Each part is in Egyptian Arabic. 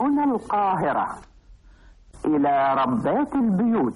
هنا القاهرة إلى ربات البيوت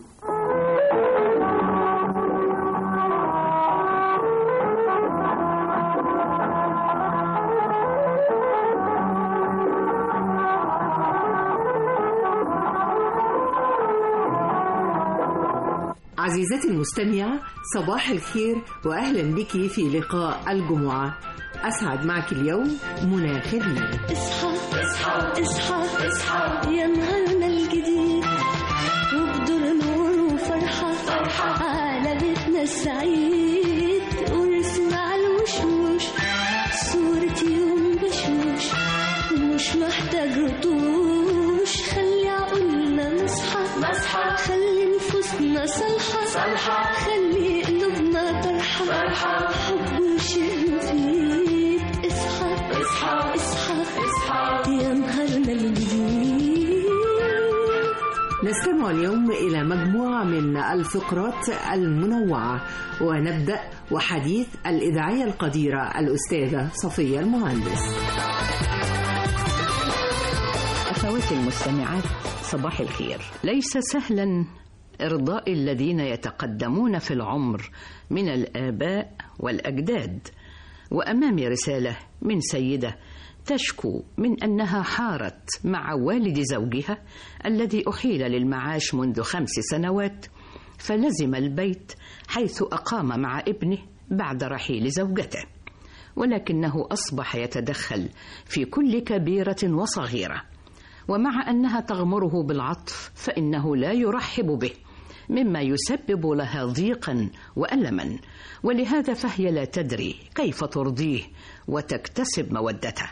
عزيزتي المستمعة صباح الخير وأهلا بك في لقاء الجمعة أسعد معك اليوم منى خليل اصحى اصحى اصحى اصحى يا نهارنا الجديد وبدور نور وفرحة فرحة على بيتنا السعيد ونسمع الوشوش صورة يوم بشوش مش محتاج رطوش خلي عقولنا نصحى نصحى خلي نفوسنا صالحة صالحة خلي قلوبنا فرحة فرحة حب وشيء مفيد اصحى اصحى اصحى اصحى يا نهارنا الجديد نستمع اليوم إلى مجموعة من الفقرات المنوعة ونبدأ وحديث الإذاعية القديرة الأستاذة صفية المهندس أخواتي المستمعات صباح الخير ليس سهلا إرضاء الذين يتقدمون في العمر من الآباء والأجداد وأمامي رسالة من سيدة تشكو من أنها حارت مع والد زوجها الذي أحيل للمعاش منذ خمس سنوات فلزم البيت حيث أقام مع ابنه بعد رحيل زوجته ولكنه أصبح يتدخل في كل كبيرة وصغيرة ومع أنها تغمره بالعطف فإنه لا يرحب به مما يسبب لها ضيقا وألما ولهذا فهي لا تدري كيف ترضيه وتكتسب مودته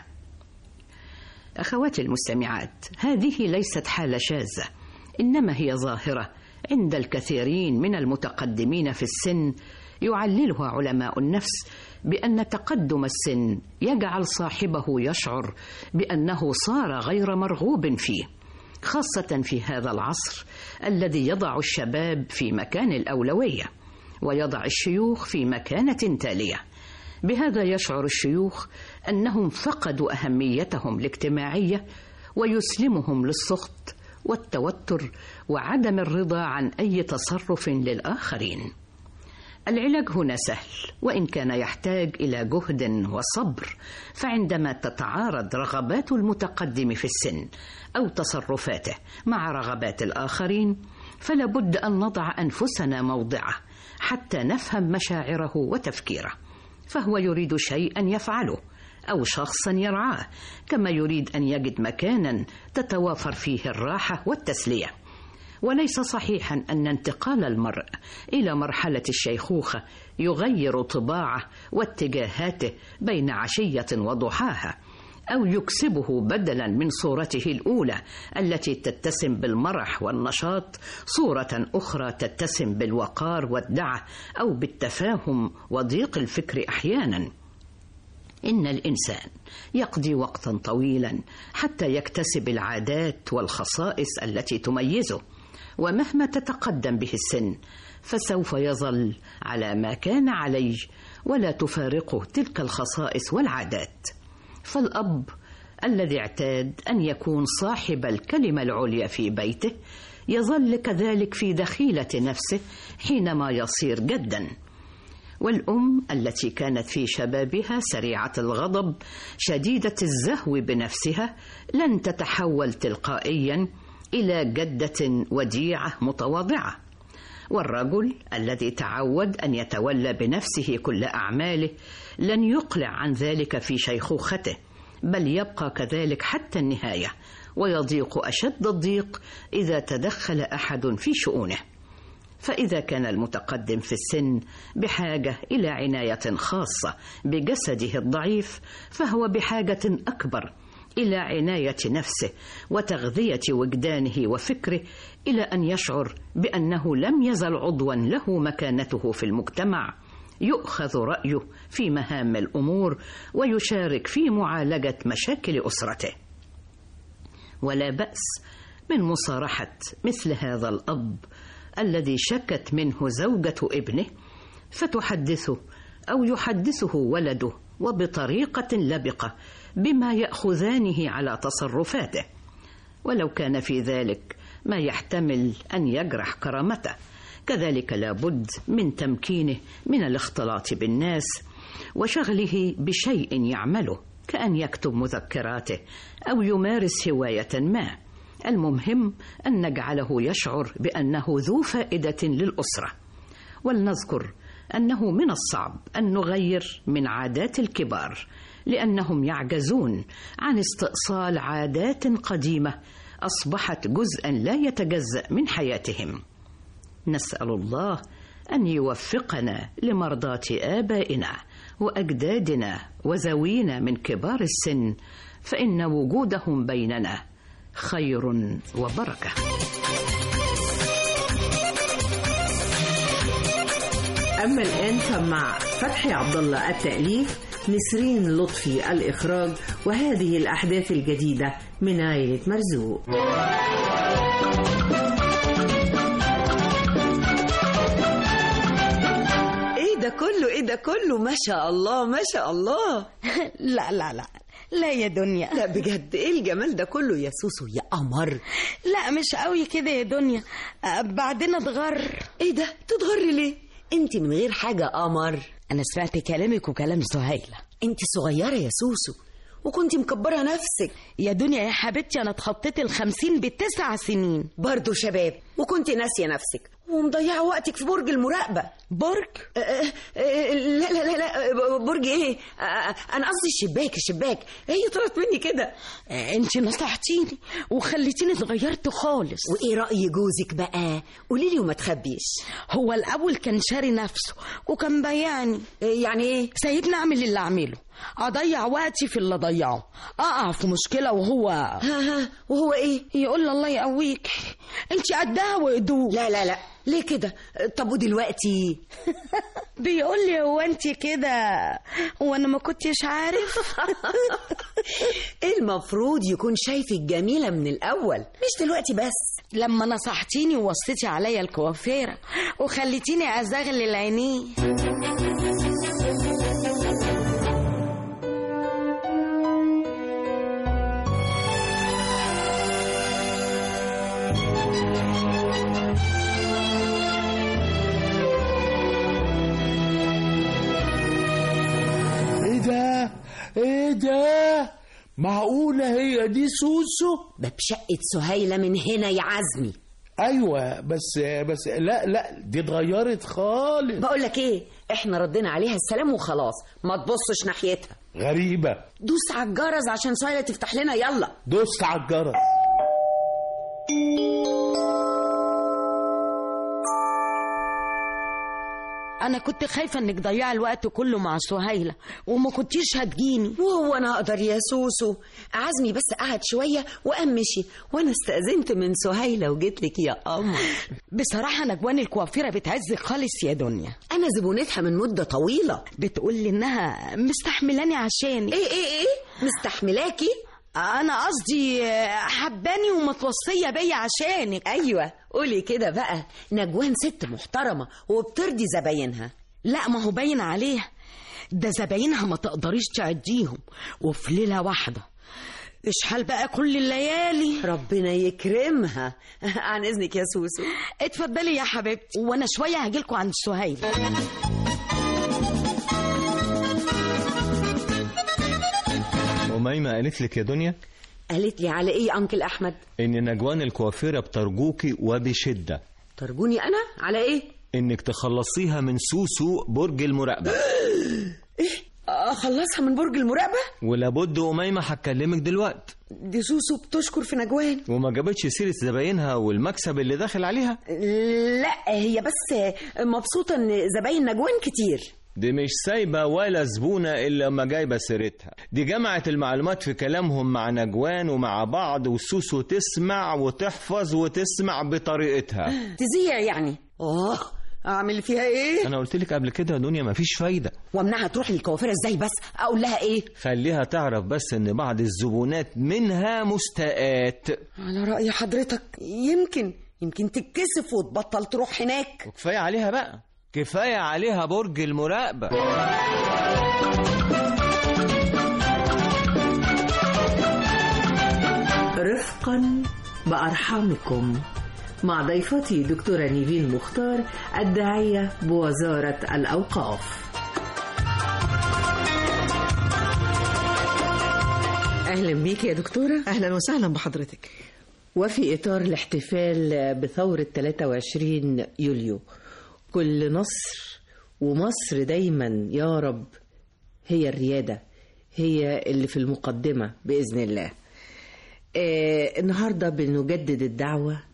أخواتي المستمعات هذه ليست حالة شاذة إنما هي ظاهرة عند الكثيرين من المتقدمين في السن يعللها علماء النفس بأن تقدم السن يجعل صاحبه يشعر بأنه صار غير مرغوب فيه خاصة في هذا العصر الذي يضع الشباب في مكان الأولوية ويضع الشيوخ في مكانة تالية بهذا يشعر الشيوخ أنهم فقدوا أهميتهم الاجتماعية ويسلمهم للسخط والتوتر وعدم الرضا عن أي تصرف للآخرين العلاج هنا سهل وإن كان يحتاج إلى جهد وصبر فعندما تتعارض رغبات المتقدم في السن أو تصرفاته مع رغبات الآخرين فلا بد أن نضع أنفسنا موضعه حتى نفهم مشاعره وتفكيره فهو يريد شيئا يفعله أو شخصا يرعاه كما يريد أن يجد مكانا تتوافر فيه الراحة والتسلية وليس صحيحا أن انتقال المرء إلى مرحلة الشيخوخة يغير طباعه واتجاهاته بين عشية وضحاها أو يكسبه بدلا من صورته الأولى التي تتسم بالمرح والنشاط صورة أخرى تتسم بالوقار والدعة أو بالتفاهم وضيق الفكر أحيانا إن الإنسان يقضي وقتا طويلا حتى يكتسب العادات والخصائص التي تميزه ومهما تتقدم به السن فسوف يظل على ما كان عليه ولا تفارقه تلك الخصائص والعادات فالاب الذي اعتاد ان يكون صاحب الكلمه العليا في بيته يظل كذلك في دخيله نفسه حينما يصير جدا والام التي كانت في شبابها سريعه الغضب شديده الزهو بنفسها لن تتحول تلقائيا الى جده وديعه متواضعه والرجل الذي تعود ان يتولى بنفسه كل اعماله لن يقلع عن ذلك في شيخوخته بل يبقى كذلك حتى النهايه ويضيق اشد الضيق اذا تدخل احد في شؤونه فاذا كان المتقدم في السن بحاجه الى عنايه خاصه بجسده الضعيف فهو بحاجه اكبر الى عنايه نفسه وتغذيه وجدانه وفكره الى ان يشعر بانه لم يزل عضوا له مكانته في المجتمع يؤخذ رايه في مهام الامور ويشارك في معالجه مشاكل اسرته ولا باس من مصارحه مثل هذا الاب الذي شكت منه زوجه ابنه فتحدثه او يحدثه ولده وبطريقه لبقه بما ياخذانه على تصرفاته ولو كان في ذلك ما يحتمل أن يجرح كرامته كذلك لابد من تمكينه من الاختلاط بالناس وشغله بشيء يعمله كأن يكتب مذكراته أو يمارس هواية ما المهم أن نجعله يشعر بأنه ذو فائدة للأسرة ولنذكر أنه من الصعب أن نغير من عادات الكبار لأنهم يعجزون عن استئصال عادات قديمة أصبحت جزءا لا يتجزأ من حياتهم نسأل الله أن يوفقنا لمرضاة آبائنا وأجدادنا وذوينا من كبار السن فإن وجودهم بيننا خير وبركه أما الآن فمع فتحي عبد الله التأليف نسرين لطفي الإخراج وهذه الأحداث الجديدة من عائلة مرزوق ايه ده كله ايه ده كله ما شاء الله ما شاء الله لا لا لا لا يا دنيا لا بجد ايه الجمال ده كله يا سوسو يا قمر لا مش قوي كده يا دنيا آه، بعدين اتغر ايه ده تتغري ليه انت من غير حاجه قمر انا سمعت كلامك وكلام سهيلة انت صغيره يا سوسو وكنت مكبره نفسك يا دنيا يا حبيبتي انا اتخطيت الخمسين بتسع سنين برضه شباب وكنت ناسيه نفسك ومضيعه وقتك في برج المراقبه برج أه، أه، أه، لا لا لا لا برج ايه أه، أه، انا قصدي الشباك الشباك هي طلعت مني كده انت نصحتيني وخليتيني اتغيرت خالص وايه راي جوزك بقى قولي لي وما تخبيش هو الاول كان شاري نفسه وكان بيعني يعني ايه سايبني اعمل اللي اعمله اضيع وقتي في اللي اضيعه اقع في مشكله وهو ها ها وهو ايه يقول لي الله يقويك انت قدها وقدوه لا لا لا ليه كده طب ودلوقتي بيقول لي هو انت كده وانا ما كنتش عارف المفروض يكون شايفك جميله من الاول مش دلوقتي بس لما نصحتيني ووصيتي عليا الكوافيره وخليتيني ازغلل عينيه ايه ده ايه ده معقولة هي دي سوسو ده بشقه سهيله من هنا يا عزمي ايوه بس بس لا لا دي اتغيرت خالص بقول لك ايه احنا ردينا عليها السلام وخلاص ما تبصش ناحيتها غريبة دوس على الجرس عشان سهيله تفتح لنا يلا دوست على الجرس انا كنت خايفه انك ضيعي الوقت كله مع سهيله وما كنتيش هتجيني وهو انا اقدر يا سوسو عزمي بس قعد شويه وقام مشي وانا استاذنت من سهيله وجيت لك يا قمر بصراحه نجوان الكوافيره بتعزك خالص يا دنيا انا زبونتها من مده طويله بتقول لي انها مستحملاني عشاني ايه ايه ايه مستحملاكي انا قصدي آه، حباني ومتوصيه بيا عشانك ايوه قولي كده بقى نجوان ست محترمه وبترضي زباينها لا ما هو باين عليها ده زباينها ما تقدريش تعديهم وفي ليله واحده اشحال بقى كل الليالي ربنا يكرمها عن اذنك يا سوسو اتفضلي يا حبيبتي وانا شويه هجيلكوا عند سهيل أميمة قالت لك يا دنيا قالت لي على ايه يا انكل احمد إن نجوان الكوافيرة بترجوكي وبشدة ترجوني انا على ايه إنك تخلصيها من سوسو برج المراقبة اخلصها من برج المراقبه ولابد أميمة هتكلمك دلوقت دي سوسو بتشكر في نجوان وما جابتش سيرة زباينها والمكسب اللي داخل عليها لا هي بس مبسوطه ان زباين نجوان كتير دي مش سايبة ولا زبونة إلا ما جايبة سيرتها دي جمعت المعلومات في كلامهم مع نجوان ومع بعض وسوسو تسمع وتحفظ وتسمع بطريقتها تذيع يعني اه اعمل فيها ايه أنا قلت لك قبل كده يا دنيا مفيش فايدة وامنعها تروح للكوافيره ازاي بس اقول لها ايه خليها تعرف بس إن بعض الزبونات منها مستاءات على راي حضرتك يمكن يمكن تتكسف وتبطل تروح هناك وكفاية عليها بقى كفاية عليها برج المراقبة رفقا بأرحامكم مع ضيفتي دكتورة نيفين مختار الداعية بوزارة الأوقاف أهلا بيك يا دكتورة أهلا وسهلا بحضرتك وفي إطار الاحتفال بثورة 23 يوليو كل نصر ومصر دايما يا رب هي الريادة هي اللي في المقدمة بإذن الله آه النهاردة بنجدد الدعوة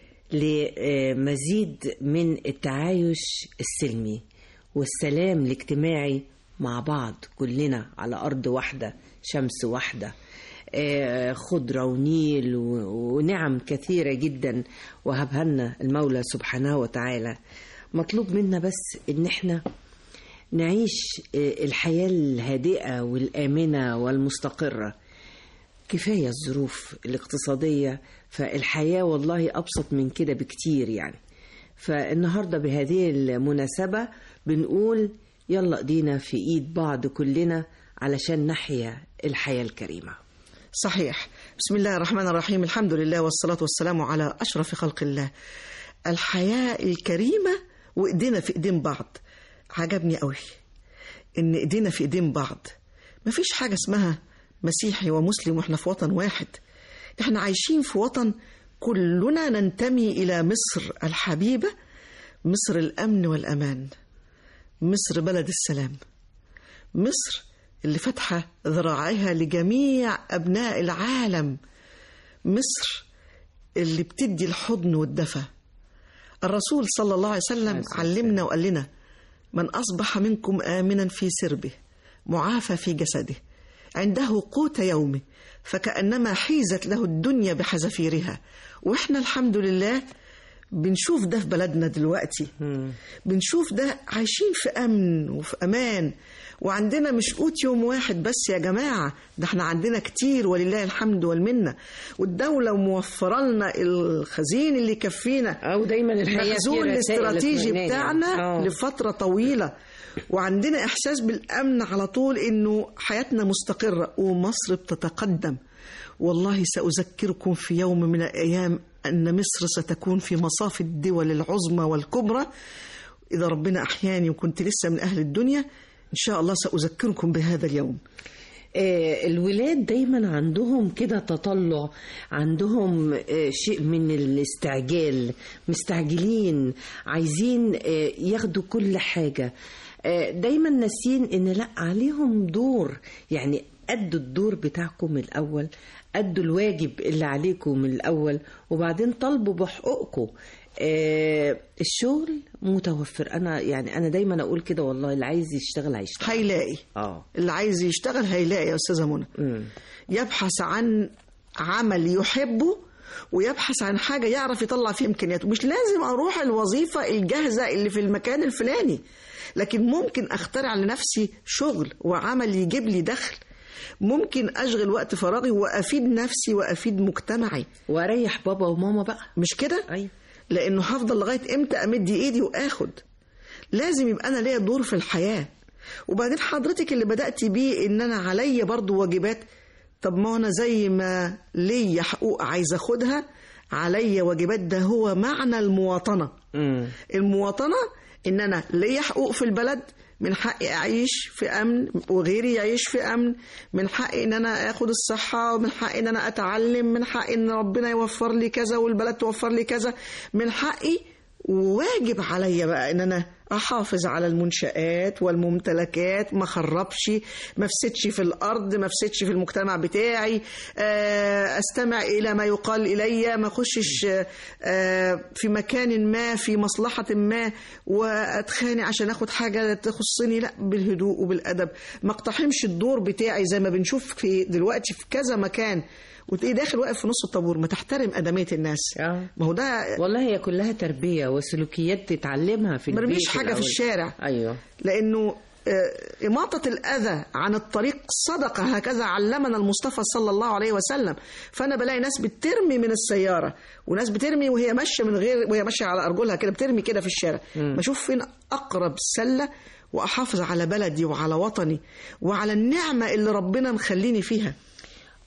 لمزيد من التعايش السلمي والسلام الاجتماعي مع بعض كلنا على أرض واحدة شمس واحدة آه، خضرة ونيل و- ونعم كثيرة جدا وهبها لنا المولى سبحانه وتعالى مطلوب منا بس ان احنا نعيش آه، الحياة الهادئة والآمنة والمستقرة كفاية الظروف الاقتصادية فالحياة والله أبسط من كده بكتير يعني فالنهاردة بهذه المناسبة بنقول يلا ايدينا في ايد بعض كلنا علشان نحيا الحياة الكريمة صحيح بسم الله الرحمن الرحيم الحمد لله والصلاة والسلام على أشرف خلق الله الحياة الكريمة وإيدينا في إيدين بعض عجبني قوي إن إيدينا في إيدين بعض مفيش حاجة اسمها مسيحي ومسلم وإحنا في وطن واحد إحنا عايشين في وطن كلنا ننتمي إلى مصر الحبيبة مصر الأمن والأمان مصر بلد السلام مصر اللي فاتحة ذراعيها لجميع أبناء العالم مصر اللي بتدي الحضن والدفى الرسول صلى الله عليه وسلم علمنا وقال لنا من أصبح منكم آمنا في سربه معافى في جسده عنده قوت يومه فكأنما حيزت له الدنيا بحذافيرها وإحنا الحمد لله بنشوف ده في بلدنا دلوقتي بنشوف ده عايشين في أمن وفي أمان وعندنا مش قوت يوم واحد بس يا جماعة ده احنا عندنا كتير ولله الحمد والمنة والدولة موفرة لنا الخزين اللي يكفينا أو دايما الحياة فيها المخزون رسائل الاستراتيجي اطمئنان. بتاعنا آه. لفترة طويلة وعندنا إحساس بالأمن على طول إنه حياتنا مستقرة ومصر بتتقدم والله سأذكركم في يوم من الأيام أن مصر ستكون في مصاف الدول العظمى والكبرى إذا ربنا أحياني وكنت لسه من أهل الدنيا إن شاء الله سأذكركم بهذا اليوم آه، الولاد دايما عندهم كده تطلع عندهم آه، شيء من الاستعجال مستعجلين عايزين آه، ياخدوا كل حاجة آه، دايما ناسين ان لا عليهم دور يعني أدوا الدور بتاعكم من الأول أدوا الواجب اللي عليكم من الأول وبعدين طالبوا بحقوقكم آه الشغل متوفر أنا يعني أنا دايما أقول كده والله اللي عايز يشتغل هيشتغل هيلاقي اه اللي عايز يشتغل هيلاقي يا أستاذة منى مم. يبحث عن عمل يحبه ويبحث عن حاجة يعرف يطلع فيه إمكانياته مش لازم أروح الوظيفة الجاهزة اللي في المكان الفلاني لكن ممكن أخترع لنفسي شغل وعمل يجيب لي دخل ممكن أشغل وقت فراغي وأفيد نفسي وأفيد مجتمعي واريح بابا وماما بقى مش كده؟ أيوة. لأنه هفضل لغاية إمتى أمد إيدي وآخد لازم يبقى أنا ليا دور في الحياة وبعدين حضرتك اللي بدأت بيه إن أنا عليا برضو واجبات طب ما أنا زي ما ليا حقوق عايز أخدها عليا واجبات ده هو معنى المواطنة مم. المواطنة إن أنا ليا حقوق في البلد من حقي أعيش في أمن وغيري يعيش في أمن من حقي إن أنا آخد الصحة ومن حقي إن أنا أتعلم من حقي إن ربنا يوفر لي كذا والبلد توفر لي كذا من حقي وواجب عليا بقى إن أنا أحافظ على المنشآت والممتلكات ما خربش ما افسدش في الأرض ما افسدش في المجتمع بتاعي آه، أستمع إلى ما يقال إلي ما أخشش آه، في مكان ما في مصلحة ما وأتخانق عشان أخد حاجة تخصني لا بالهدوء وبالأدب ما اقتحمش الدور بتاعي زي ما بنشوف في دلوقتي في كذا مكان وتلاقيه داخل واقف في نص الطابور ما تحترم أدمية الناس آه. ما هو ده والله هي كلها تربية وسلوكيات تتعلمها في ما البيت رميش حاجة في الأول. الشارع أيوة لأنه آه، إماطة الأذى عن الطريق صدقة هكذا علمنا المصطفى صلى الله عليه وسلم فأنا بلاقي ناس بترمي من السيارة وناس بترمي وهي ماشية من غير وهي ماشية على أرجلها كده بترمي كده في الشارع بشوف فين أقرب سلة وأحافظ على بلدي وعلى وطني وعلى النعمة اللي ربنا مخليني فيها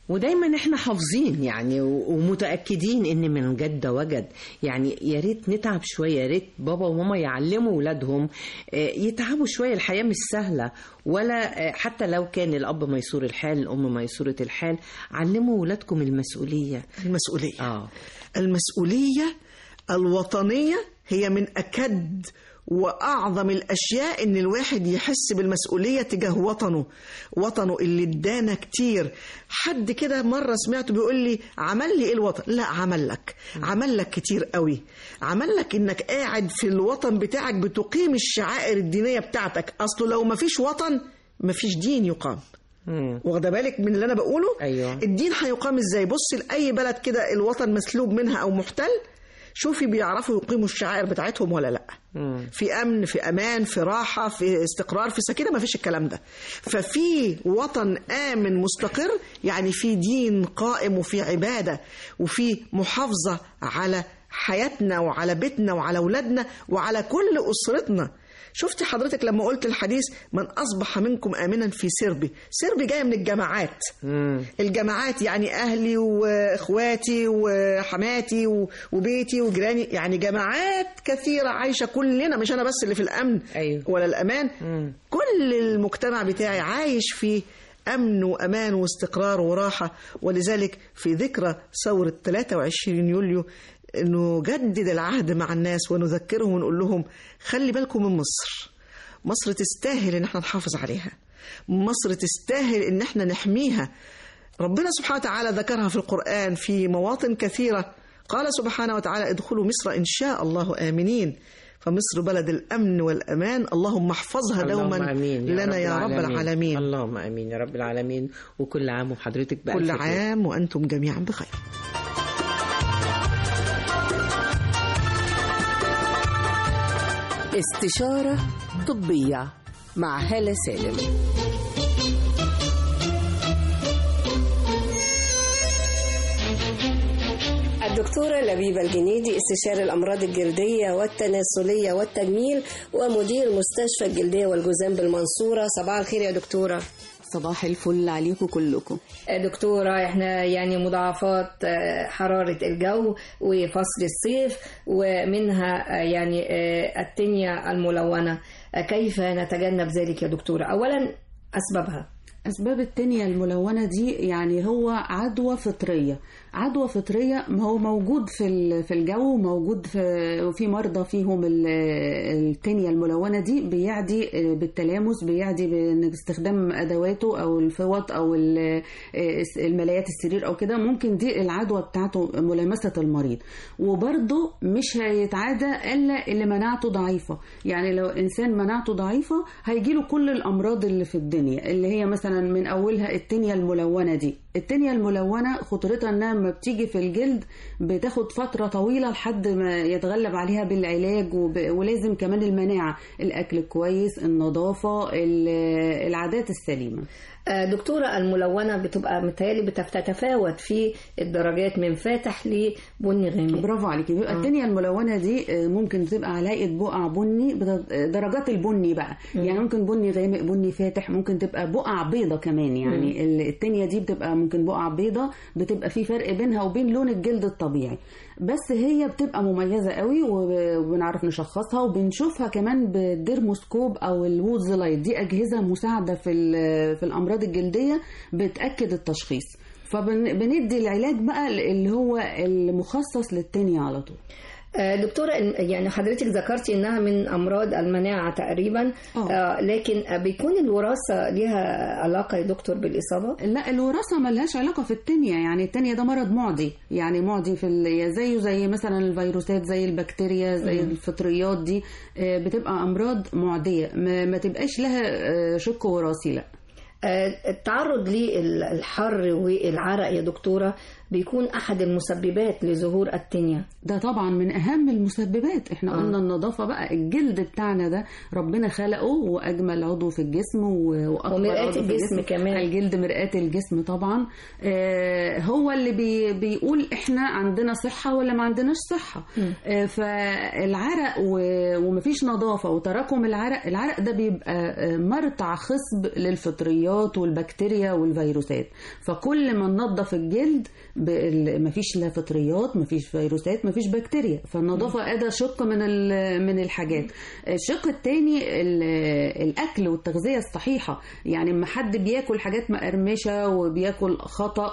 ودايما احنا حافظين يعني و- ومتاكدين ان من جد وجد يعني يا ريت نتعب شويه يا ريت بابا وماما يعلموا اولادهم آه، يتعبوا شويه الحياه مش سهله ولا آه، حتى لو كان الاب ميسور الحال الام ميسوره الحال علموا اولادكم المسؤوليه المسؤولية اه المسؤولية الوطنية هي من أكد وأعظم الأشياء إن الواحد يحس بالمسؤولية تجاه وطنه وطنه اللي ادانا كتير حد كده مرة سمعته بيقول لي عمل لي إيه الوطن لا عمل لك عمل لك كتير قوي عمل لك إنك قاعد في الوطن بتاعك بتقيم الشعائر الدينية بتاعتك أصله لو مفيش وطن مفيش دين يقام واخده بالك من اللي انا بقوله أيوة. الدين هيقام ازاي بص لاي بلد كده الوطن مسلوب منها او محتل شوفي بيعرفوا يقيموا الشعائر بتاعتهم ولا لا في امن في امان في راحه في استقرار في سكينه ما فيش الكلام ده ففي وطن امن مستقر يعني في دين قائم وفي عباده وفي محافظه على حياتنا وعلى بيتنا وعلى اولادنا وعلى كل اسرتنا شفتي حضرتك لما قلت الحديث من اصبح منكم امنا في سربي سربي جايه من الجماعات الجماعات يعني اهلي واخواتي وحماتي و- وبيتي وجيراني يعني جماعات كثيره عايشه كلنا مش انا بس اللي في الامن أيوة. ولا الامان كل المجتمع بتاعي عايش في امن وامان واستقرار وراحه ولذلك في ذكرى ثوره 23 يوليو نجدد العهد مع الناس ونذكرهم ونقول لهم خلي بالكم من مصر مصر تستاهل ان احنا نحافظ عليها مصر تستاهل ان احنا نحميها ربنا سبحانه وتعالى ذكرها في القرآن في مواطن كثيرة قال سبحانه وتعالى ادخلوا مصر إن شاء الله آمنين فمصر بلد الأمن والأمان اللهم احفظها دوما اللهم آمين لنا يا رب العالمين اللهم امين يا رب العالمين وكل عام وحضرتك بألف كل خير. عام وأنتم جميعا بخير استشارة طبية مع هالة سالم الدكتورة لبيبة الجنيدي استشاري الأمراض الجلدية والتناسلية والتجميل ومدير مستشفى الجلدية والجذام بالمنصورة صباح الخير يا دكتورة صباح الفل عليكم كلكم دكتورة احنا يعني مضاعفات آه، حرارة الجو وفصل الصيف ومنها آه، يعني آه، التنية الملونة آه، كيف نتجنب ذلك يا دكتورة أولا أسبابها أسباب التانية الملونة دي يعني هو عدوى فطرية عدوى فطرية ما هو موجود في ال- في الجو موجود في وفي مرضى فيهم ال- التانية الملونة دي بيعدي بالتلامس بيعدي باستخدام أدواته أو الفوط أو ال- الملايات السرير أو كده ممكن دي العدوى بتاعته ملامسة المريض وبرضه مش هيتعادى إلا اللي مناعته ضعيفة يعني لو إنسان مناعته ضعيفة هيجيله كل الأمراض اللي في الدنيا اللي هي مثلا من أولها التنية الملونة دي التنية الملونة خطورتها انها لما بتيجي في الجلد بتاخد فترة طويلة لحد ما يتغلب عليها بالعلاج وب... ولازم كمان المناعة الأكل الكويس النظافة ال- العادات السليمة آه، دكتورة الملونة بتبقى متهيألي بتتفاوت في الدرجات من فاتح لبني غامق برافو عليكي بيبقى التانية الملونة دي آه، ممكن تبقى علائقة بقع بني بت- آه، درجات البني بقى مم. يعني ممكن بني غامق بني فاتح ممكن تبقى بقع بيضة كمان يعني ال- التانية دي بتبقى ممكن بقع بيضة بتبقى في فرق بينها وبين لون الجلد الطبيعي بس هي بتبقى مميزة قوي وب- وبنعرف نشخصها وبنشوفها كمان بالديرموسكوب او الوودز لايت دي اجهزة مساعدة في ال- في الامراض الجلدية بتأكد التشخيص فبندي العلاج بقى اللي هو المخصص للتانية على طول آه، دكتورة يعني حضرتك ذكرتي انها من امراض المناعة تقريبا آه، لكن آه، بيكون الوراثة ليها علاقة يا دكتور بالاصابة؟ لا الوراثة ملهاش علاقة في التانية يعني التانية ده مرض معدي يعني معدي في ال- زيه زي مثلا الفيروسات زي البكتيريا زي مم. الفطريات دي آه، بتبقى أمراض معدية ما, ما تبقاش لها آه، شق وراثي لا آه، التعرض للحر والعرق يا دكتورة بيكون أحد المسببات لظهور التنية ده طبعا من اهم المسببات احنا آه. قلنا النظافه بقى الجلد بتاعنا ده ربنا خلقه واجمل عضو في الجسم و- واكبر ومرآة عضو في الجسم كمان. الجلد مرآة الجسم طبعا آه هو اللي بي بيقول احنا عندنا صحه ولا ما عندناش صحه آه فالعرق و- ومفيش نظافه وتراكم العرق العرق ده بيبقى آه، مرتع خصب للفطريات والبكتيريا والفيروسات فكل ما ننظف الجلد بال- مفيش لا فطريات مفيش فيروسات مفيش بكتيريا فالنظافه ده شق من ال- من الحاجات الشق الثاني الاكل والتغذيه الصحيحه يعني اما حد بياكل حاجات مقرمشه وبياكل خطا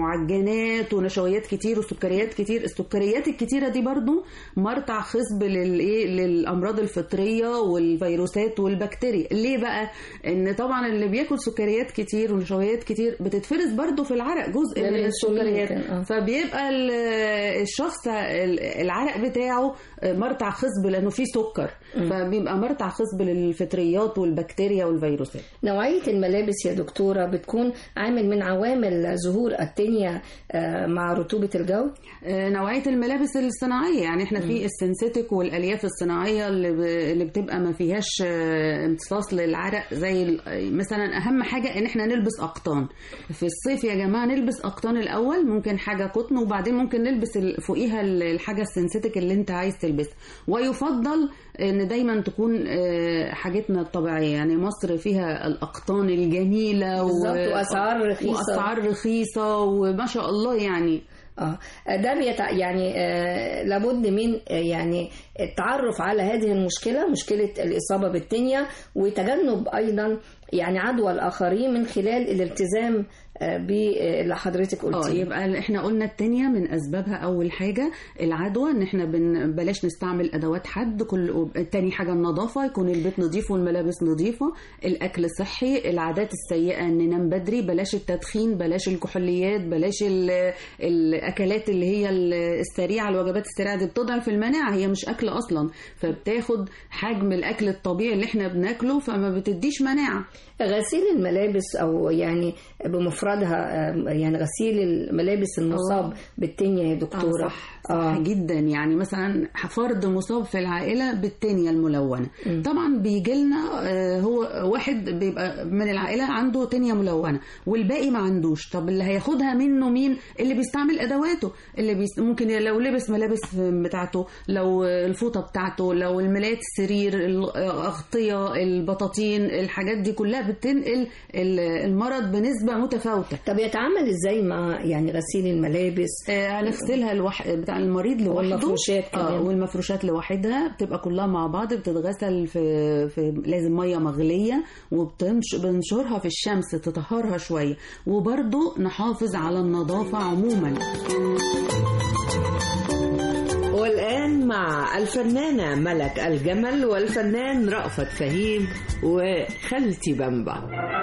ومعجنات ونشويات كتير وسكريات كتير السكريات الكتيره دي برضو مرتع خصب للايه للامراض الفطريه والفيروسات والبكتيريا ليه بقى ان طبعا اللي بياكل سكريات كتير ونشويات كتير بتتفرز برضو في العرق جزء ده من الأنسولين السكريات كان، آه. فبيبقى ال- الشخص ال- العرق بتاعه مرتع خصب لانه فيه سكر فبيبقى مرتع خصب للفطريات والبكتيريا والفيروسات نوعية الملابس يا دكتورة بتكون عامل من عوامل ظهور التنية آه، مع رطوبة الجو آه، نوعيه الملابس الصناعيه يعني احنا في السنسيتك والالياف الصناعيه اللي ب- اللي بتبقى ما فيهاش آه، امتصاص للعرق زي ال- مثلا اهم حاجه ان احنا نلبس اقطان في الصيف يا جماعه نلبس اقطان الاول ممكن حاجه قطن وبعدين ممكن نلبس ال- فوقيها ال- الحاجه السنسيتك اللي انت عايز تلبسها ويفضل ان دايما تكون آه، حاجتنا الطبيعيه يعني مصر فيها الاقطان الجميله و- بالظبط، وأسعار رخيصة. واسعار رخيصه وما شاء الله يعني اه ده بيتع... يعني آه لابد من آه يعني التعرف على هذه المشكلة مشكلة الإصابة بالتنية وتجنب أيضا يعني عدوى الآخرين من خلال الالتزام آه باللي حضرتك اه قلتيه يبقى احنا قلنا التانية من اسبابها اول حاجة العدوى ان احنا بن بلاش نستعمل ادوات حد كل تاني حاجة النظافة يكون البيت نظيف والملابس نظيفة الاكل صحي العادات السيئة ان ننام بدري بلاش التدخين بلاش الكحوليات بلاش ال- الاكلات اللي هي ال- السريعة الوجبات السريعة دي بتضعف المناعة هي مش اكل اصلا فبتاخد حجم الاكل الطبيعي اللي احنا بناكله فما بتديش مناعة غسيل الملابس أو يعني بمفردها آه يعني غسيل الملابس المصاب بالتنية يا دكتورة آه صح, صح آه. جدا يعني مثلا فرد مصاب في العائله بالتنيه الملونه م. طبعا بيجي لنا آه هو واحد بيبقى من العائله عنده تنيه ملونه والباقي ما عندوش طب اللي هياخدها منه مين اللي بيستعمل ادواته اللي بيست... ممكن لو لبس ملابس بتاعته لو الفوطه بتاعته لو الملايات السرير الاغطيه البطاطين الحاجات دي كلها بتنقل المرض بنسبه متفاوته طب يتعامل ازاي مع يعني غسيل الملابس آه هنغسلها الوح... بتاع المريض لوحده والمفروشات كمان آه والمفروشات لوحدها بتبقى كلها مع بعض بتتغسل في, في لازم ميه مغليه وبنشرها في الشمس تطهرها شويه وبرضو نحافظ على النظافه عموما والآن مع الفنانة ملك الجمل والفنان رأفت فهيم وخالتي بمبا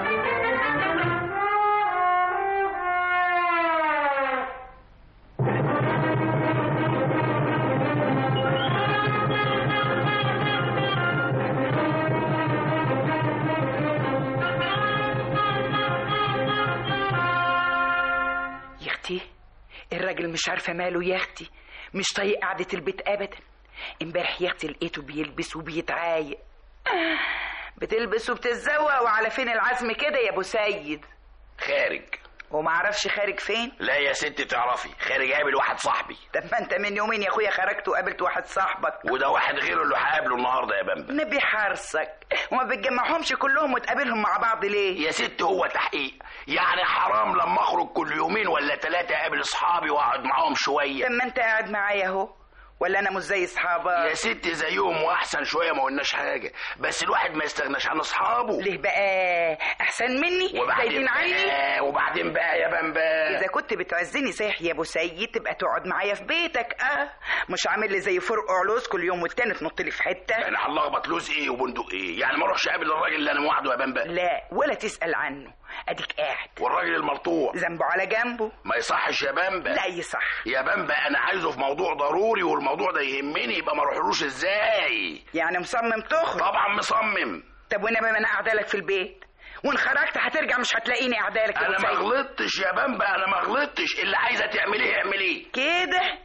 يا اختي الراجل مش عارفه ماله يا اختي مش طايق قعده البيت ابدا امبارح يا اختي لقيته بيلبس وبيتعايق بتلبس وبتتزوق وعلى فين العزم كده يا ابو سيد خارج وما اعرفش خارج فين لا يا ست تعرفي خارج قابل واحد صاحبي طب ما انت من يومين يا اخويا خرجت وقابلت واحد صاحبك وده واحد غيره اللي هقابله النهارده يا بمبا نبي حارسك وما بتجمعهمش كلهم وتقابلهم مع بعض ليه يا ست هو تحقيق يعني حرام لما اخرج كل يومين ولا ثلاثه اقابل اصحابي واقعد معاهم شويه طب ما انت قاعد معايا اهو ولا انا مش زي اصحابك يا ست زيهم واحسن شويه ما قلناش حاجه بس الواحد ما يستغناش عن اصحابه ليه بقى احسن مني وبعدين زايدين عني بقى وبعدين بقى يا بمبا اذا كنت بتعزني صحيح يا ابو سيد تبقى تقعد معايا في بيتك اه مش عامل لي زي فرق علوز كل يوم والتاني تنط لي في حته انا هنلخبط لوز ايه وبندق ايه يعني ما اروحش اقابل الراجل اللي انا موعده يا بمبا لا ولا تسال عنه اديك قاعد والراجل المرطوع ذنبه على جنبه ما يصحش يا بمبا لا يصح يا بمبا انا عايزه في موضوع ضروري والموضوع ده يهمني يبقى ما اروحلوش ازاي يعني مصمم تخرج طبعا مصمم طب وانا ما انا قاعده لك في البيت وان خرجت هترجع مش هتلاقيني قاعده لك انا ما وسايب. غلطتش يا بامبا انا ما غلطتش اللي عايزه تعمليه اعمليه كده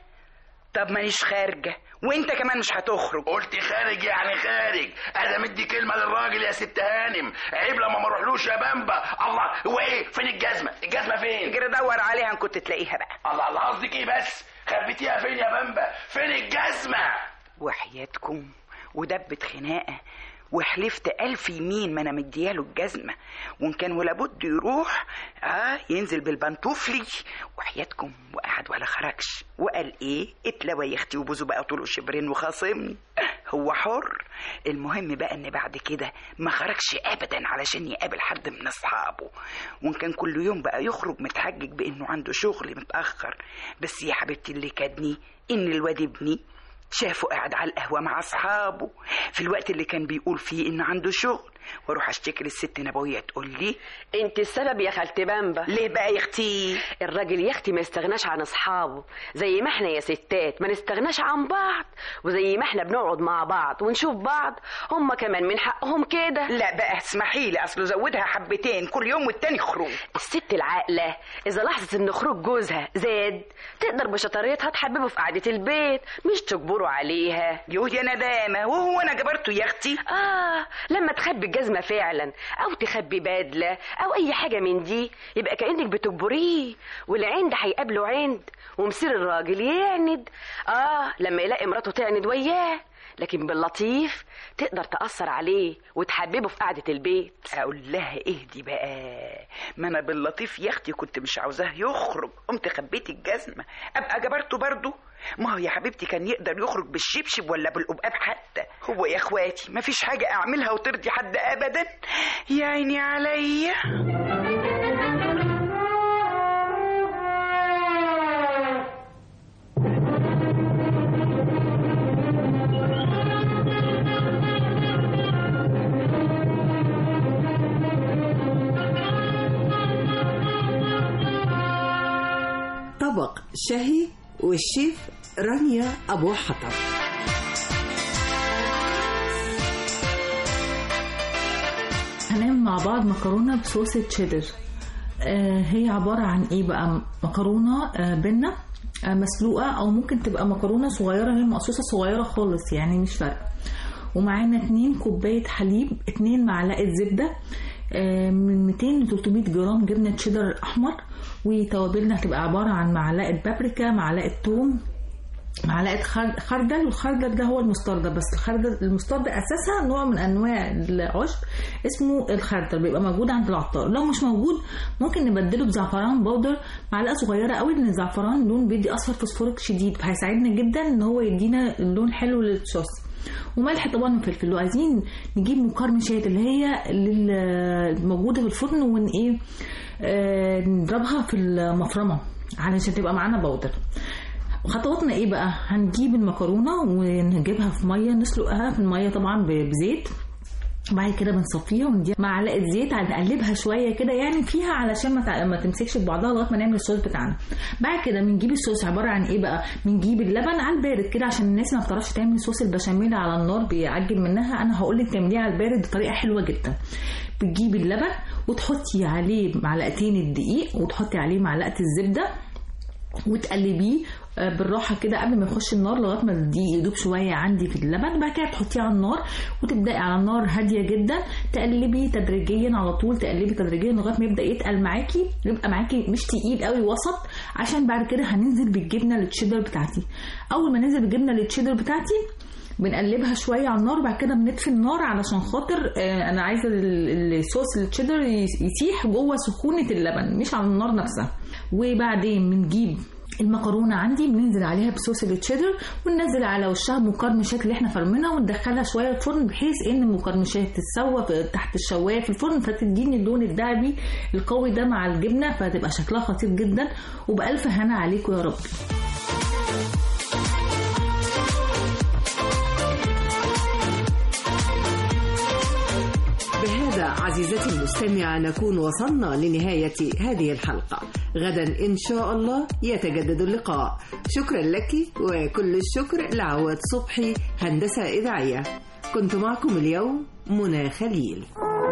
طب مانيش خارجه وانت كمان مش هتخرج قلت خارج يعني خارج انا مدي كلمه للراجل يا ست هانم عيب لما ما اروحلوش يا بامبا الله هو ايه فين الجزمه الجزمه فين اجري دور عليها ان كنت تلاقيها بقى الله الله قصدك ايه بس خبيتيها فين يا بامبا فين الجزمه وحياتكم ودبت خناقه وحلفت ألف يمين ما أنا مدياله الجزمة وإن كان ولا بد يروح آه ينزل بالبنطوفلي وحياتكم وقعد ولا خرجش وقال إيه اتلوى يا أختي وبوزه بقى طوله شبرين وخاصمني هو حر المهم بقى إن بعد كده ما خرجش أبدا علشان يقابل حد من أصحابه وإن كان كل يوم بقى يخرج متحجج بإنه عنده شغل متأخر بس يا حبيبتي اللي كادني إن الواد ابني شافه قاعد على القهوة مع أصحابه في الوقت اللي كان بيقول فيه إن عنده شغل واروح اشتكي للست نبويه تقول لي انت السبب يا خالتي بامبا ليه بقى يا اختي الراجل يا اختي ما يستغناش عن اصحابه زي ما احنا يا ستات ما نستغناش عن بعض وزي ما احنا بنقعد مع بعض ونشوف بعض هم كمان من حقهم كده لا بقى اسمحي لي اصله زودها حبتين كل يوم والتاني خروج الست العاقله اذا لاحظت ان خروج جوزها زاد تقدر بشطارتها تحببه في قعده البيت مش تجبره عليها يوه يا ندامه وهو انا جبرته يا اختي اه لما تخبي الجزمه فعلا او تخبي بدله او اي حاجه من دي يبقى كانك بتجبريه والعند هيقابله عند ومصير الراجل يعند اه لما يلاقي مراته تعند وياه لكن باللطيف تقدر تأثر عليه وتحببه في قعدة البيت أقول لها اهدي بقى ما أنا باللطيف يا أختي كنت مش عاوزاه يخرج قمت خبيت الجزمة أبقى جبرته برضه ما هو يا حبيبتي كان يقدر يخرج بالشبشب ولا بالقبقاب حتى هو يا اخواتي ما فيش حاجة أعملها وترضي حد أبدا يا عيني عليا طبق شهي والشيف رانيا أبو حطب هنعمل مع بعض مكرونة بصوص تشيدر آه هي عبارة عن ايه بقى مكرونة آه بنة آه مسلوقة او ممكن تبقى مكرونة صغيرة هي مقصوصة صغيرة خالص يعني مش فارقة ومعانا اتنين كوباية حليب اتنين معلقة زبدة من 200 ل 300 جرام جبنة تشيدر أحمر وتوابلنا هتبقى عبارة عن معلقة بابريكا معلقة توم معلقة خردل والخردل ده هو المستردة بس الخردل المستردة أساسها نوع من أنواع العشب اسمه الخردل بيبقى موجود عند العطار لو مش موجود ممكن نبدله بزعفران باودر معلقة صغيرة قوي لأن الزعفران لون بيدي أصفر فوسفوريك شديد فهيساعدنا جدا إن هو يدينا لون حلو للصوص وملح طبعا وفلفل لو عايزين نجيب مقرمشات اللي هي الموجودة في الفرن ون ايه آه نضربها في المفرمة علشان تبقى معانا بودر خطواتنا ايه بقى هنجيب المكرونة ونجيبها في مية نسلقها في المية طبعا بزيت بعد كده بنصفيها ونديها معلقه زيت هنقلبها شويه كده يعني فيها علشان ما ما تمسكش في بعضها لغايه ما نعمل الصوص بتاعنا بعد كده بنجيب الصوص عباره عن ايه بقى بنجيب اللبن على البارد كده عشان الناس ما بتعرفش تعمل صوص البشاميل على النار بيعجل منها انا هقول لك تعمليه على البارد بطريقه حلوه جدا بتجيبي اللبن وتحطي عليه معلقتين الدقيق وتحطي عليه معلقه الزبده وتقلبيه بالراحه كده قبل ما يخش النار لغايه ما الدقيق يدوب شويه عندي في اللبن بعد كده تحطيه على النار وتبداي على النار هاديه جدا تقلبي تدريجيا على طول تقلبي تدريجيا لغايه ما يبدا يتقل معاكي يبقى معاكي مش تقيل قوي وسط عشان بعد كده هننزل بالجبنه التشيدر بتاعتي اول ما ننزل بالجبنه التشيدر بتاعتي بنقلبها شويه على النار وبعد كده بنطفي النار علشان خاطر انا عايزه الصوص التشيدر يسيح جوه سخونه اللبن مش على النار نفسها وبعدين بنجيب المكرونه عندي بننزل عليها بصوص التشيدر وننزل على وشها المقرمشات اللي احنا فرمينها وندخلها شويه الفرن بحيث ان المقرمشات تتسوى تحت الشوايه في الفرن فتديني اللون الذهبي القوي ده مع الجبنه فتبقى شكلها خطير جدا وبالف هنا عليكم يا رب بهذا عزيزتي المستمعة نكون وصلنا لنهاية هذه الحلقة غدا إن شاء الله يتجدد اللقاء شكرا لك وكل الشكر لعواد صبحي هندسة إذاعية كنت معكم اليوم منى خليل